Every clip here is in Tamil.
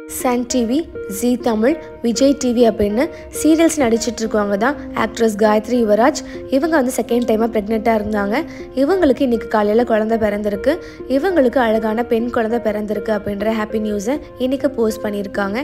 Sun TV Zee Tamil Vijay TV அப்படின்னு சீரியல்ஸ் நடிச்சிட்டு இருக்கவங்க தான் ஆக்ட்ரஸ் காயத்ரி யுவராஜ் இவங்க வந்து செகண்ட் டைமாக ப்ரெக்னெண்ட்டாக இருந்தாங்க இவங்களுக்கு இன்னைக்கு காலையில் குழந்தை பிறந்திருக்கு இவங்களுக்கு அழகான பெண் குழந்தை பிறந்திருக்கு அப்படின்ற ஹாப்பி நியூஸை இன்னைக்கு போஸ்ட் பண்ணியிருக்காங்க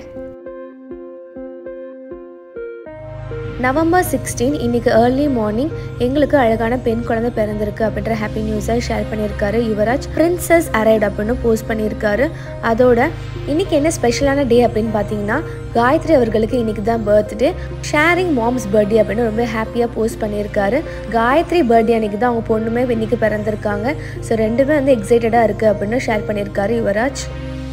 நவம்பர் சிக்ஸ்டீன் இன்னைக்கு ஏர்லி மார்னிங் எங்களுக்கு அழகான பெண் குழந்தை பிறந்திருக்கு அப்படின்ற ஹாப்பி நியூஸை ஷேர் பண்ணியிருக்காரு யுவராஜ் பிரின்சஸ் அரைட் அப்படின்னு போஸ்ட் பண்ணியிருக்காரு அதோட இன்னைக்கு என்ன ஸ்பெஷலான டே அப்படின்னு பார்த்தீங்கன்னா காயத்ரி அவர்களுக்கு இன்னைக்கு தான் பர்த்டே ஷேரிங் மாம்ஸ் பர்த்டே அப்படின்னு ரொம்ப ஹாப்பியாக போஸ்ட் பண்ணியிருக்காரு காயத்ரி பர்த்டே அன்னைக்கு தான் அவங்க பொண்ணுமே இன்னைக்கு பிறந்திருக்காங்க ஸோ ரெண்டுமே வந்து எக்ஸைட்டடாக இருக்குது அப்படின்னு ஷேர் பண்ணியிருக்காரு யுவராஜ்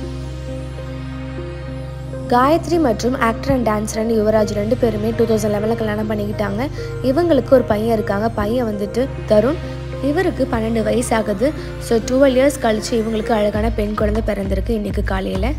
காயத்ரி மற்றும் ஆக்டர் அண்ட் டான்ஸர் யுவராஜ் ரெண்டு பேருமே டூ தௌசண்ட் லெவனில் கல்யாணம் பண்ணிக்கிட்டாங்க இவங்களுக்கு ஒரு பையன் இருக்காங்க பையன் வந்துட்டு தருண் இவருக்கு பன்னெண்டு வயசு ஆகுது ஸோ டுவெல் இயர்ஸ் கழிச்சு இவங்களுக்கு அழகான பெண் குழந்தை பிறந்திருக்கு இன்னைக்கு காலையில்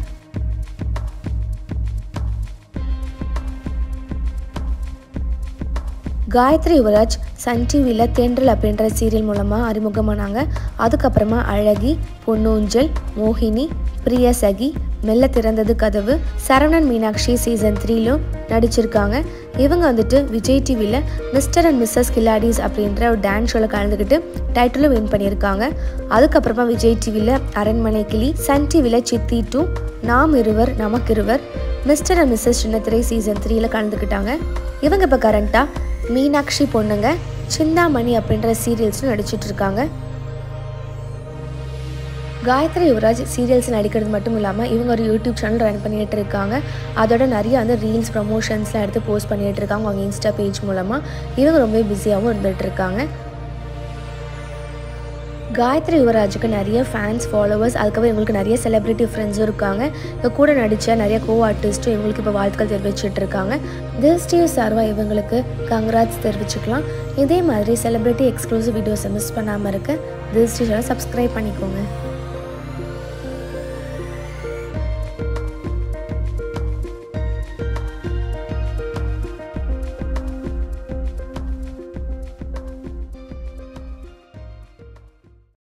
காயத்ரி யுவராஜ் சன் டிவியில் தென்றல் அப்படின்ற சீரியல் மூலமாக அறிமுகமானாங்க அதுக்கப்புறமா அழகி பொன்னூஞ்சல் மோகினி பிரிய சகி மெல்ல திறந்தது கதவு சரவணன் மீனாட்சி சீசன் த்ரீலும் நடிச்சிருக்காங்க இவங்க வந்துட்டு விஜய் டிவியில் மிஸ்டர் அண்ட் மிஸ்ஸஸ் கில்லாடிஸ் அப்படின்ற ஒரு டான்ஸ் ஷோவில் கலந்துக்கிட்டு டைட்டிலும் வின் பண்ணியிருக்காங்க அதுக்கப்புறமா விஜய் டிவியில் அரண்மனை கிளி சன் டிவியில் சித்தி two Naam Iruvar Namakkiruvar mister and missus Chinnathirai season த்ரீல கலந்துக்கிட்டாங்க இவங்க இப்போ கரண்ட்டாக மீனாட்சி பொண்ணுங்க சிந்தாமணி அப்படின்ற சீரியல்ஸும் நடிச்சிட்டு இருக்காங்க காயத்ரி யுவராஜ் சீரியல்ஸ் நடிக்கிறது மட்டும் இல்லாமல் இவங்க ஒரு யூடியூப் சேனல் ரன் பண்ணிட்டு இருக்காங்க அதோட நிறைய வந்து ரீல்ஸ் ப்ரமோஷன்ஸ்லாம் எடுத்து போஸ்ட் பண்ணிட்டு இருக்காங்க அவங்க இன்ஸ்டா பேஜ் மூலமாக இவங்க ரொம்ப பிஸியாகவும் இருந்துட்டு இருக்காங்க காயத்ரி யுவராஜுக்கு நிறைய ஃபேன்ஸ் ஃபாலோவர்ஸ் அதுக்கப்புறம் இவங்களுக்கு நிறைய செலிப்ரிட்டி ஃப்ரெண்ட்ஸும் இருக்காங்க இவங்க கூட நடித்த நிறைய கோ ஆர்டிஸ்ட்டும் இவங்களுக்கு இப்போ வாழ்த்துக்கள் தெரிவிச்சிட்டு இருக்காங்க திஸ் டிவி சார்பாக இவங்களுக்கு கங்க்ராட்ஸ் தெரிவிச்சுக்கலாம் இதே மாதிரி செலிப்ரிட்டி எக்ஸ்க்ளூசிவ் வீடியோஸை மிஸ் பண்ணாமல் இருக்க திஸ் டிவியை சப்ஸ்கிரைப் பண்ணிக்கோங்க